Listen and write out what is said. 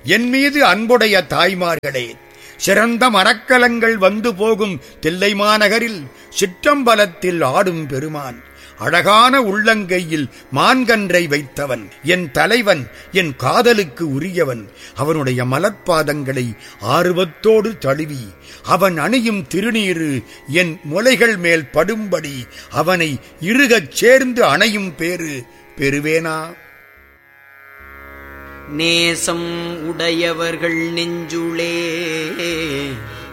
என் மீது அன்புடைய தாய்மார்களே சிறந்த மரக்கலங்கள் வந்து போகும் தில்லை மாநகரில் சிற்றம்பலத்தில் ஆடும் பெருமான் அழகான உள்ளங்கையில் மான்கன்றை வைத்தவன் என் தலைவன் என் காதலுக்கு உரியவன் அவனுடைய மலர்பாதங்களை ஆர்வத்தோடு தழுவி அவன் அணியும் திருநீரு என் முலைகள் மேல் படும்படி அவனை இறுகச் சேர்ந்து அணையும் பேறு பெறுவேனா நேசம் உடையவர்கள் நெஞ்சுளே